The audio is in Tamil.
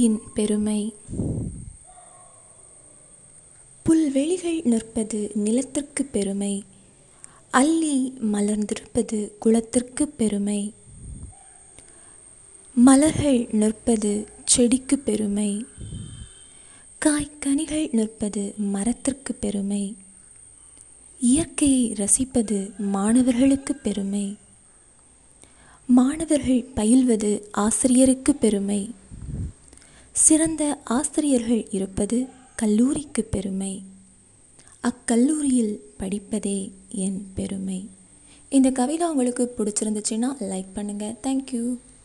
பூமியின் பெருமை புல்வெளிகள் நிற்பது நிலத்திற்கு பெருமை அல்லி மலர்ந்திருப்பது குளத்திற்கு பெருமை மலர்கள் நிற்பது செடிக்கு பெருமை காய்கனிகள் நிற்பது மரத்திற்கு பெருமை இயற்கையை ரசிப்பது மாணவர்களுக்கு பெருமை மாணவர்கள் பயில்வது ஆசிரியருக்கு பெருமை சிறந்த ஆசிரியர்கள் இருப்பது கல்லூரிக்கு பெருமை அக்கல்லூரியில் படிப்பதே என் பெருமை இந்த கவிதை உங்களுக்கு பிடிச்சிருந்துச்சுன்னா லைக் பண்ணுங்கள் தேங்க்யூ